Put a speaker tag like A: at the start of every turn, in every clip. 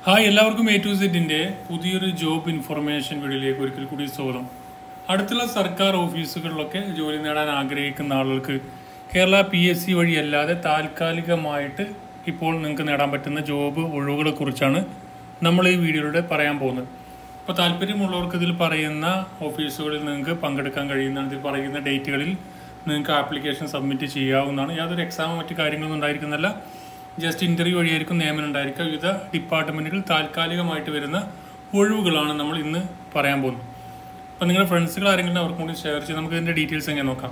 A: hi എല്ലാവർക്കും A to സെറ്റിന്റെ പുതിയൊരു ജോബ് ഇൻഫർമേഷൻ വീഡിയോയിലേക്ക് ഒരിക്കൽ കൂടി സ്വാഗതം അടുത്തുള്ള സർക്കാർ ഓഫീസുകളിലൊക്കെ ജോലി നേടാൻ ആഗ്രഹിക്കുന്ന ആളുകൾക്ക് കേരള പി എസ് സി വഴി അല്ലാതെ താൽക്കാലികമായിട്ട് ഇപ്പോൾ നിങ്ങൾക്ക് നേടാൻ പറ്റുന്ന ജോബ് ഒഴിവുകളെ കുറിച്ചാണ് നമ്മൾ ഈ വീഡിയോയിലൂടെ പറയാൻ പോകുന്നത് അപ്പോൾ താല്പര്യമുള്ളവർക്ക് ഇതിൽ പറയുന്ന ഓഫീസുകളിൽ നിങ്ങൾക്ക് പങ്കെടുക്കാൻ കഴിയുന്നതാണ് ഇതിൽ പറയുന്ന ഡേറ്റുകളിൽ നിങ്ങൾക്ക് ആപ്ലിക്കേഷൻ സബ്മിറ്റ് ചെയ്യാവുന്നതാണ് യാതൊരു എക്സാമോ മറ്റു കാര്യങ്ങളൊന്നും ഉണ്ടായിരിക്കുന്നല്ല ജസ്റ്റ് ഇന്റർവ്യൂ വഴിയായിരിക്കും നിയമനം ഉണ്ടായിരിക്കുക വിവിധ ഡിപ്പാർട്ട്മെന്റുകൾ താൽക്കാലികമായിട്ട് വരുന്ന ഒഴിവുകളാണ് നമ്മൾ ഇന്ന് പറയാൻ പോകുന്നത് അപ്പം നിങ്ങളുടെ ഫ്രണ്ട്സുകൾ ആരെങ്കിലും അവർക്കും കൂടി ഷെയർ ചെയ്ത് നമുക്ക് ഇതിന്റെ ഡീറ്റെയിൽസ് എങ്ങനെ നോക്കാം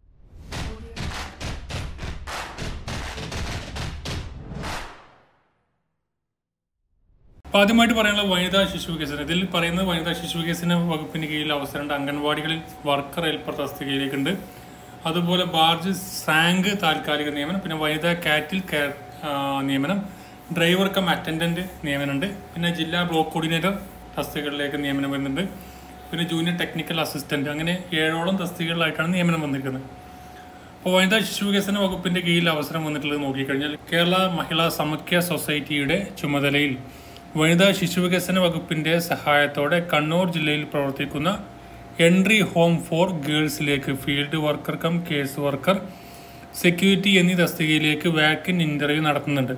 A: അപ്പോൾ ആദ്യമായിട്ട് പറയാനുള്ള വനിതാ ശിശു വികസനം ഇതിൽ പറയുന്നത് വനിതാ ശിശു വികസന വകുപ്പിന് കീഴിൽ അവസരമുണ്ട് അംഗൻവാടികളിൽ വർക്കർ ഹെൽപ്പർ തസ്തികയിലേക്കുണ്ട് അതുപോലെ ബാർജ് സാങ്ക് താൽക്കാലിക നിയമനം പിന്നെ വനിതാ കാറ്റിൽ കെയർ ആ, നിയമനം ഡ്രൈവർ കം അറ്റൻഡന്റ് നിയമനമുണ്ട് പിന്നെ ജില്ലാ ബ്ലോക്ക് കോർഡിനേറ്റർ തസ്തികകളിലേക്ക് നിയമനം വരുന്നുണ്ട് പിന്നെ ജൂനിയർ ടെക്നിക്കൽ അസിസ്റ്റന്റ് അങ്ങനെ ഏഴോളം തസ്തികകളിലായിട്ടാണ് നിയമനം വന്നിരിക്കുന്നത് അപ്പോൾ വനിതാ ശിശു വികസന വകുപ്പിന്റെ കീഴിൽ അവസരം വന്നിട്ടുള്ളത് നോക്കിക്കഴിഞ്ഞാൽ കേരള മഹിളാ സമക്യ സൊസൈറ്റിയുടെ ചുമതലയിൽ വനിതാ ശിശു വികസന വകുപ്പിന്റെ സഹായത്തോടെ കണ്ണൂർ ജില്ലയിൽ പ്രവർത്തിക്കുന്ന എൻട്രി ഹോം ഫോർ ഗേൾസിലേക്ക് field worker cum case worker security എന്നീ തസ്തികയിലേക്ക് വാക്കിൻ ഇന്റർവ്യൂ നടത്തുന്നുണ്ട്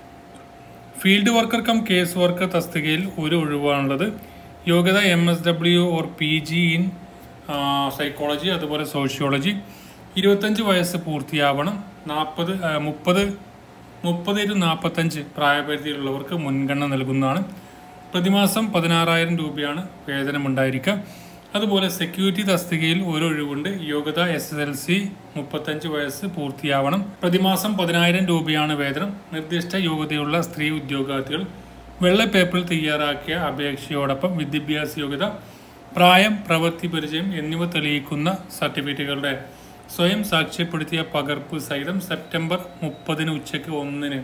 A: field worker cum case worker തസ്തികയിൽ ഒരു ഒഴിവാണുള്ളത് യോഗ്യത M S W or P G in psychology അതുപോലെ സോഷ്യോളജി ഇരുപത്തഞ്ച് വയസ്സ് പൂർത്തിയാവണം നാൽപ്പത് മുപ്പത് മുപ്പത് ടു നാൽപ്പത്തഞ്ച് പ്രായപരിധിയിലുള്ളവർക്ക് മുൻഗണന നൽകുന്നതാണ് പ്രതിമാസം പതിനാറായിരം രൂപയാണ് വേതനമുണ്ടായിരിക്കുക അതുപോലെ സെക്യൂരിറ്റി തസ്തികയിൽ ഒരു ഒഴിവുണ്ട് യോഗ്യത എസ് എസ് എൽ സി മുപ്പത്തഞ്ച് വയസ്സ് പൂർത്തിയാവണം പ്രതിമാസം പതിനായിരം രൂപയാണ് വേതനം നിർദ്ദിഷ്ട യോഗ്യതയുള്ള സ്ത്രീ ഉദ്യോഗാർത്ഥികൾ വെള്ള പേപ്പറിൽ തയ്യാറാക്കിയ അപേക്ഷയോടൊപ്പം വിദ്യാഭ്യാസ യോഗ്യത പ്രായം പ്രവൃത്തി പരിചയം എന്നിവ തെളിയിക്കുന്ന സർട്ടിഫിക്കറ്റുകളുടെ സ്വയം സാക്ഷ്യപ്പെടുത്തിയ പകർപ്പ് സഹിതം സെപ്റ്റംബർ മുപ്പതിന് ഉച്ചയ്ക്ക് ഒന്നിന്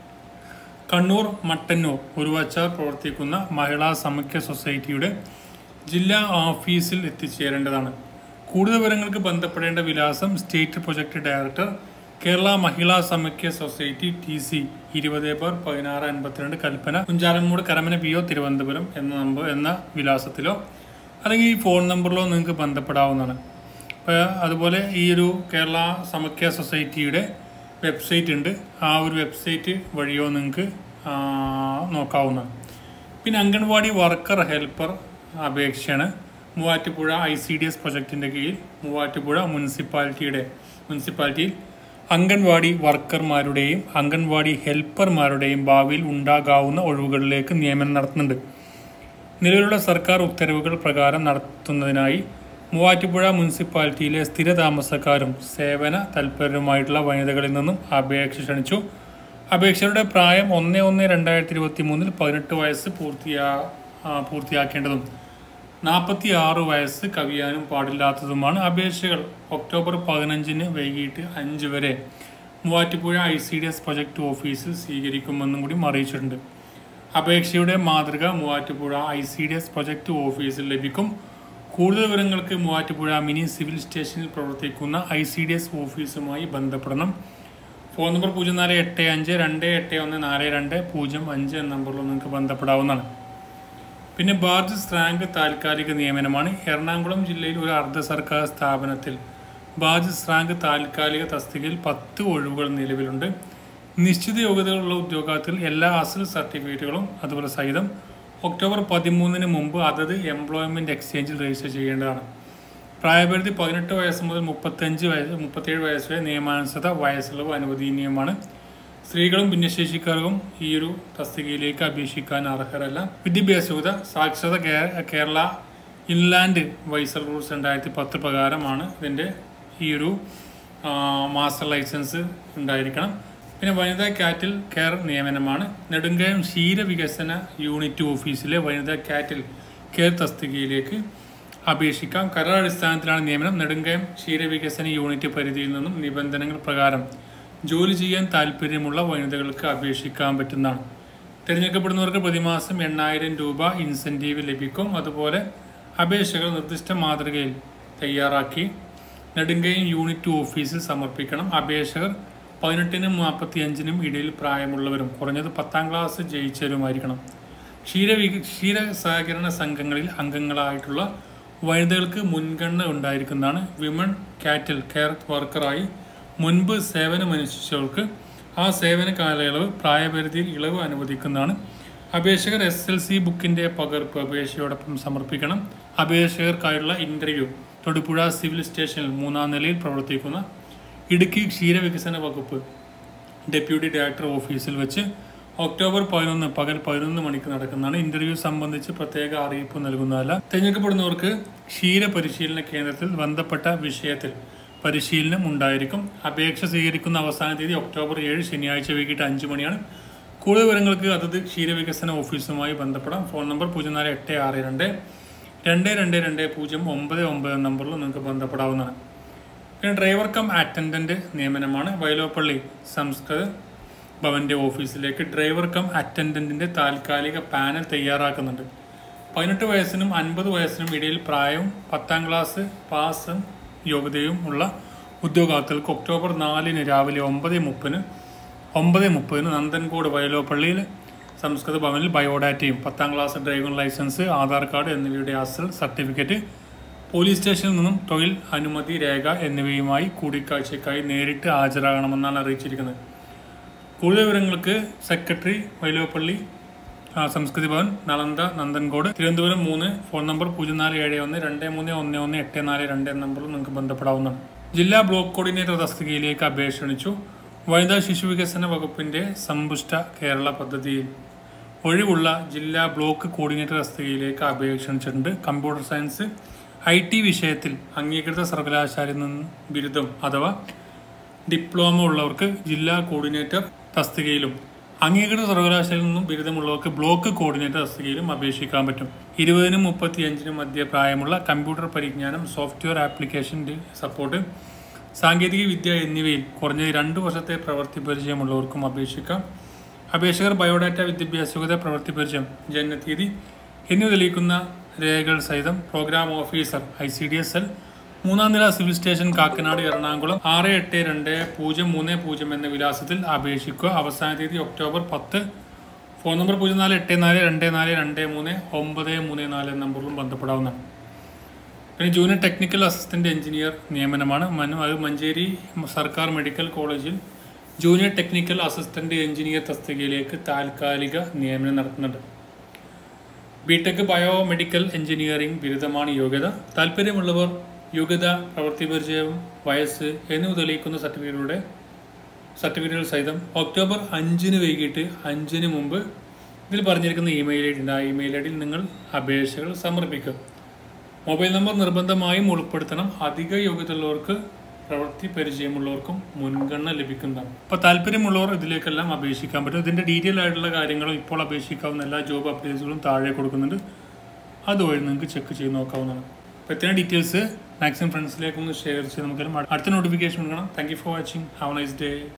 A: കണ്ണൂർ മട്ടന്നൂർ ഉരുവച്ചാർ പ്രവർത്തിക്കുന്ന മഹിളാ സമക്യ സൊസൈറ്റിയുടെ ജില്ലാ ഓഫീസിൽ എത്തിച്ചേരേണ്ടതാണ് കൂടുതൽ വിവരങ്ങൾക്ക് ബന്ധപ്പെടേണ്ട വിലാസം state project director Kerala Mahila Samakhya society T C ഇരുപത് ബാർ പതിനാറ് അൻപത്തിരണ്ട് കൽപ്പന കുഞ്ചാലമ്മൂട് കരമന പി ഒ തിരുവനന്തപുരം എന്ന നമ്പർ എന്ന വിലാസത്തിലോ അല്ലെങ്കിൽ ഈ ഫോൺ നമ്പറിലോ നിങ്ങൾക്ക് ബന്ധപ്പെടാവുന്നതാണ് അപ്പോൾ അതുപോലെ ഈ ഒരു കേരള സമക്യ സൊസൈറ്റിയുടെ വെബ്സൈറ്റ് ഉണ്ട് ആ ഒരു വെബ്സൈറ്റ് വഴിയോ നിങ്ങൾക്ക് ആ, നോക്കാവുന്നതാണ് പിന്നെ അംഗൻവാടി വർക്കർ ഹെൽപ്പർ അപേക്ഷയാണ് Muvattupuzha I C D S പ്രൊജക്റ്റിൻ്റെ കീഴിൽ മൂവാറ്റുപുഴ മുനിസിപ്പാലിറ്റിയുടെ മുനിസിപ്പാലിറ്റിയിൽ അംഗൻവാടി വർക്കർമാരുടെയും അംഗൻവാടി ഹെൽപ്പർമാരുടെയും ഭാവിയിൽ ഉണ്ടാകാവുന്ന ഒഴിവുകളിലേക്ക് നിയമനം നടത്തുന്നുണ്ട് നിലവിലുള്ള സർക്കാർ ഉത്തരവുകൾ പ്രകാരം നടത്തുന്നതിനായി മൂവാറ്റുപുഴ മുനിസിപ്പാലിറ്റിയിലെ സ്ഥിരതാമസക്കാരും സേവന തൽപരരുമായിട്ടുള്ള വനിതകളിൽ നിന്നും അപേക്ഷ ക്ഷണിച്ചു അപേക്ഷയുടെ പ്രായം ഒന്ന് ഒന്ന് രണ്ടായിരത്തി ഇരുപത്തി മൂന്നിൽ പതിനെട്ട് വയസ്സ് പൂർത്തിയാ ആ, പൂർത്തിയാക്കേണ്ടതും നാൽപ്പത്തി ആറ് വയസ്സ് കവിയാനും പാടില്ലാത്തതുമാണ് അപേക്ഷകൾ ഒക്ടോബർ പതിനഞ്ചിന് വൈകിട്ട് അഞ്ച് വരെ Muvattupuzha I C D S project ഓഫീസിൽ സ്വീകരിക്കുമെന്നും കൂടി അറിയിച്ചിട്ടുണ്ട് അപേക്ഷയുടെ മാതൃക Muvattupuzha I C D S project ഓഫീസിൽ ലഭിക്കും കൂടുതൽ വിവരങ്ങൾക്ക് മൂവാറ്റുപുഴ മിനി സിവിൽ സ്റ്റേഷനിൽ പ്രവർത്തിക്കുന്ന ഐ സി ഡി എസ് ഓഫീസുമായി ബന്ധപ്പെടണം ഫോൺ നമ്പർ പൂജ്യം നാല് എട്ട് അഞ്ച് രണ്ട് എട്ട് ഒന്ന് നാല് രണ്ട് പൂജ്യം അഞ്ച് എന്ന നമ്പറിൽ നിങ്ങൾക്ക് ബന്ധപ്പെടാവുന്നതാണ് പിന്നെ ബാർജസ് റാങ്ക് താൽക്കാലിക നിയമനമാണ് എറണാകുളം ജില്ലയിൽ ഒരു അർദ്ധ സർക്കാർ സ്ഥാപനത്തിൽ ബാർജസ് റാങ്ക് താൽക്കാലിക തസ്തികയിൽ പത്ത് ഒഴിവുകൾ നിലവിലുണ്ട് നിശ്ചിത യോഗ്യതകളുള്ള ഉദ്യോഗാർത്ഥികൾ എല്ലാ അസൽ സർട്ടിഫിക്കറ്റുകളും അതുപോലെ സഹിതം ഒക്ടോബർ പതിമൂന്നിന് മുമ്പ് അതത് എംപ്ലോയ്മെന്റ് എക്സ്ചേഞ്ചിൽ രജിസ്റ്റർ ചെയ്യേണ്ടതാണ് പ്രായപരിധി പതിനെട്ട് വയസ്സ് മുതൽ മുപ്പത്തഞ്ച് വയസ്സ് മുപ്പത്തേഴ് വയസ്സ് വരെ നിയമാനുസൃത വയസ്സിളവ് അനുവദനീയമാണ് സ്ത്രീകളും ഭിന്നശേഷിക്കാർക്കും ഈ ഒരു തസ്തികയിലേക്ക് അപേക്ഷിക്കാൻ അർഹരല്ല വിദ്യാഭ്യാസ യോഗ്യത സാക്ഷരത കേ- കേരള ഇൻലാൻഡ് വൈസൽ റൂൾസ് രണ്ടായിരത്തി പത്ത് പ്രകാരമാണ് ഇതിൻ്റെ ഈ ഒരു ആ, മാസ്റ്റർ ലൈസൻസ് ഉണ്ടായിരിക്കണം പിന്നെ വനിതാ കാറ്റിൽ കെയർ നിയമനമാണ് നെടുങ്കയം ക്ഷീരവികസന യൂണിറ്റ് ഓഫീസിലെ വനിതാ കാറ്റിൽ കെയർ തസ്തികയിലേക്ക് അപേക്ഷിക്കാം കരാർ അടിസ്ഥാനത്തിലാണ് നിയമനം നെടുങ്കയം ക്ഷീരവികസന യൂണിറ്റ് പരിധിയിൽ നിന്നും നിബന്ധനകൾ പ്രകാരം ജോലി ചെയ്യാൻ താല്പര്യമുള്ള വനിതകൾക്ക് അപേക്ഷിക്കാൻ പറ്റുന്നതാണ് തിരഞ്ഞെടുക്കപ്പെടുന്നവർക്ക് പ്രതിമാസം എണ്ണായിരം രൂപ ഇൻസെൻറ്റീവ് ലഭിക്കും അതുപോലെ അപേക്ഷകൾ നിർദ്ദിഷ്ട മാതൃകയിൽ തയ്യാറാക്കി നെടുങ്കയം യൂണിറ്റ് ഓഫീസിൽ സമർപ്പിക്കണം അപേക്ഷകർ പതിനെട്ടിനും നാൽപ്പത്തി അഞ്ചിനും ഇടയിൽ പ്രായമുള്ളവരും കുറഞ്ഞത് പത്താം ക്ലാസ് ജയിച്ചവരുമായിരിക്കണം ക്ഷീര ക്ഷീര സഹകരണ സംഘങ്ങളിൽ അംഗങ്ങളായിട്ടുള്ള വനിതകൾക്ക് മുൻഗണന ഉണ്ടായിരിക്കുന്നതാണ് വിമൺ കാറ്റൽ കെയർ വർക്കറായി മുൻപ് സേവനമനുഷ്ഠിച്ചവർക്ക് ആ സേവന കാലയളവ് പ്രായപരിധിയിൽ ഇളവ് അനുവദിക്കുന്നതാണ് അപേക്ഷകർ എസ് എൽ സി ബുക്കിന്റെ പകർപ്പ് അപേക്ഷയോടൊപ്പം സമർപ്പിക്കണം അപേക്ഷകർക്കായുള്ള ഇന്റർവ്യൂ തൊടുപുഴ സിവിൽ സ്റ്റേഷനിൽ മൂന്നാം നിലയിൽ പ്രവർത്തിക്കുന്ന ഇടുക്കി ക്ഷീരവികസന വകുപ്പ് ഡെപ്യൂട്ടി ഡയറക്ടർ ഓഫീസിൽ വെച്ച് ഒക്ടോബർ പതിനൊന്ന് പകൽ പതിനൊന്ന് മണിക്ക് നടക്കുന്നതാണ് ഇന്റർവ്യൂ സംബന്ധിച്ച് പ്രത്യേക അറിയിപ്പ് നൽകുന്നതല്ല തിരഞ്ഞെടുക്കപ്പെടുന്നവർക്ക് ക്ഷീര പരിശീലന കേന്ദ്രത്തിൽ ബന്ധപ്പെട്ട വിഷയത്തിൽ പരിശീലനം ഉണ്ടായിരിക്കും അപേക്ഷ സ്വീകരിക്കുന്ന അവസാന തീയതി ഒക്ടോബർ ഏഴ് ശനിയാഴ്ച വൈകിട്ട് അഞ്ച് മണിയാണ് കൂടുതൽ വിവരങ്ങൾക്ക് അതത് ക്ഷീരവികസന ഓഫീസുമായി ബന്ധപ്പെടാം ഫോൺ നമ്പർ പൂജ്യം നാല് എട്ട് ആറ് രണ്ട് രണ്ട് രണ്ട് രണ്ട് പൂജ്യം ഒമ്പത് ഒമ്പത് നമ്പറിൽ നിങ്ങൾക്ക് ബന്ധപ്പെടാവുന്നതാണ് പിന്നെ ഡ്രൈവർ കം അറ്റൻഡന്റ് നിയമനമാണ് വയലോപ്പള്ളി സംസ്കൃത ഭവന്റെ ഓഫീസിലേക്ക് ഡ്രൈവർ കം അറ്റൻഡന്റിന്റെ താൽക്കാലിക പാനൽ തയ്യാറാക്കുന്നുണ്ട് പതിനെട്ട് വയസ്സിനും അൻപത് വയസ്സിനും ഇടയിൽ പ്രായവും പത്താം ക്ലാസ് പാസും യോഗ്യതയും ഉള്ള ഉദ്യോഗാർത്ഥികൾക്ക് ഒക്ടോബർ നാലിന് രാവിലെ ഒമ്പത് മുപ്പതിന് ഒമ്പത് മുപ്പതിന് നന്ദൻകോട് വയലോപ്പള്ളിയിൽ സംസ്കൃത ഭവനിൽ ബയോഡാറ്റയും പത്താം class driving license Aadhaar card എന്നിവയുടെ അസൽ സർട്ടിഫിക്കറ്റ് പോലീസ് സ്റ്റേഷനിൽ നിന്നും തൊഴിൽ അനുമതി രേഖ എന്നിവയുമായി കൂടിക്കാഴ്ചയ്ക്കായി നേരിട്ട് ഹാജരാകണമെന്നാണ് അറിയിച്ചിരിക്കുന്നത് കൂടുതൽ വിവരങ്ങൾക്ക് സെക്രട്ടറി വൈലോപ്പള്ളി ആ, സംസ്കൃതി ഭവൻ നളന്ദ നന്ദൻകോട് തിരുവനന്തപുരം മൂന്ന് ഫോൺ നമ്പർ പൂജ്യം നാല് ഏഴ് ഒന്ന് രണ്ട് മൂന്ന് ഒന്ന് ഒന്ന് എട്ട് നാല് രണ്ട് എന്ന നമ്പറിൽ നിങ്ങൾക്ക് ബന്ധപ്പെടാവുന്നതാണ് ജില്ലാ ബ്ലോക്ക് കോർഡിനേറ്റർ തസ്തികയിലേക്ക് അപേക്ഷ ക്ഷണിച്ചു വനിതാ ശിശു വികസന വകുപ്പിന്റെ സമ്പുഷ്ട കേരള പദ്ധതിയിൽ ഒഴിവുള്ള ജില്ലാ ബ്ലോക്ക് കോർഡിനേറ്റർ തസ്തികയിലേക്ക് അപേക്ഷ ക്ഷണിച്ചിട്ടുണ്ട് കമ്പ്യൂട്ടർ സയൻസ് ഐ ടി വിഷയത്തിൽ അംഗീകൃത സർവകലാശാലയിൽ നിന്ന് ബിരുദം അഥവാ ഡിപ്ലോമ ഉള്ളവർക്ക് ജില്ലാ കോർഡിനേറ്റർ തസ്തികയിലും അംഗീകൃത സർവകലാശാലയിൽ നിന്നും ബിരുദമുള്ളവർക്ക് ബ്ലോക്ക് കോർഡിനേറ്റർ തസ്തികയിലും അപേക്ഷിക്കാൻ പറ്റും ഇരുപതിനും മുപ്പത്തിയഞ്ചിനും മധ്യ പ്രായമുള്ള കമ്പ്യൂട്ടർ പരിജ്ഞാനം സോഫ്റ്റ്വെയർ ആപ്ലിക്കേഷൻ്റെ സപ്പോർട്ട് സാങ്കേതിക വിദ്യ എന്നിവയിൽ കുറഞ്ഞത് രണ്ട് വർഷത്തെ പ്രവൃത്തി പരിചയമുള്ളവർക്കും അപേക്ഷിക്കാം അപേക്ഷകർ ബയോഡാറ്റ വിദ്യാഭ്യാസ യോഗ്യത പ്രവൃത്തി പരിചയം ജനനതീയതി എന്നിവ തെളിയിക്കുന്ന രേഖകൾ സഹിതം program officer I C D S L മൂന്നാം നില സിവിൽ സ്റ്റേഷൻ കാക്കനാട് എറണാകുളം ആറ് എട്ട് രണ്ട് പൂജ്യം മൂന്ന് പൂജ്യം എന്ന വിലാസത്തിൽ അപേക്ഷിക്കുക അവസാന തീയതി ഒക്ടോബർ പത്ത് ഫോൺ നമ്പർ പൂജ്യം നാല് എട്ട് നാല് രണ്ട് നാല് രണ്ട് മൂന്ന് ഒമ്പത് മൂന്ന് നാല് എന്ന നമ്പറിലും ബന്ധപ്പെടാവുന്നതാണ് പിന്നെ ജൂനിയർ ടെക്നിക്കൽ അസിസ്റ്റന്റ് എഞ്ചിനീയർ നിയമനമാണ് മന- അത് മഞ്ചേരി സർക്കാർ മെഡിക്കൽ കോളേജിൽ ജൂനിയർ ടെക്നിക്കൽ അസിസ്റ്റന്റ് എഞ്ചിനീയർ തസ്തികയിലേക്ക് താൽക്കാലിക നിയമനം നടത്തുന്നുണ്ട് ബിടെക് ബയോമെഡിക്കൽ എഞ്ചിനീയറിംഗ് ബിരുദമാണ് യോഗ്യത താല്പര്യമുള്ളവർ യോഗ്യത പ്രവൃത്തി പരിചയം വയസ്സ് എന്നിവ തെളിയിക്കുന്ന സർട്ടിഫിക്കറ്റുകളുടെ സർട്ടിഫിക്കറ്റുകൾ സഹിതം ഒക്ടോബർ അഞ്ചിന് വൈകിട്ട് അഞ്ചിന് മുമ്പ് ഇതിൽ പറഞ്ഞിരിക്കുന്ന ഇമെയിൽ ഐ ഡി ഉണ്ട് ആ ഇമെയിൽ ഐ ഡിയിൽ നിങ്ങൾ അപേക്ഷകൾ സമർപ്പിക്കുക മൊബൈൽ നമ്പർ നിർബന്ധമായും ഉൾപ്പെടുത്തണം അധിക യോഗ്യതയുള്ളവർക്ക് പ്രവൃത്തി പരിചയമുള്ളവർക്കും മുൻഗണന ലഭിക്കുന്നതാണ് അപ്പോൾ താല്പര്യമുള്ളവർ ഇതിലേക്കെല്ലാം അപേക്ഷിക്കാൻ പറ്റും ഇതിൻ്റെ ഡീറ്റെയിൽ ആയിട്ടുള്ള കാര്യങ്ങളും ഇപ്പോൾ അപേക്ഷിക്കാവുന്ന എല്ലാ ജോബ് അപ്ഡേറ്റ്സുകളും താഴെ കൊടുക്കുന്നുണ്ട് അതുവഴി നിങ്ങൾക്ക് ചെക്ക് ചെയ്ത് നോക്കാവുന്നതാണ് അപ്പോൾ ഇത്രയും ഡീറ്റെയിൽസ് മാക്സിമം ഫ്രണ്ട്സിലേക്ക് ഒന്ന് ഷെയർ ചെയ്ത് നമുക്ക് അടുത്ത നോട്ടിഫിക്കേഷൻ കൊടുക്കണം thank you for watching have nice day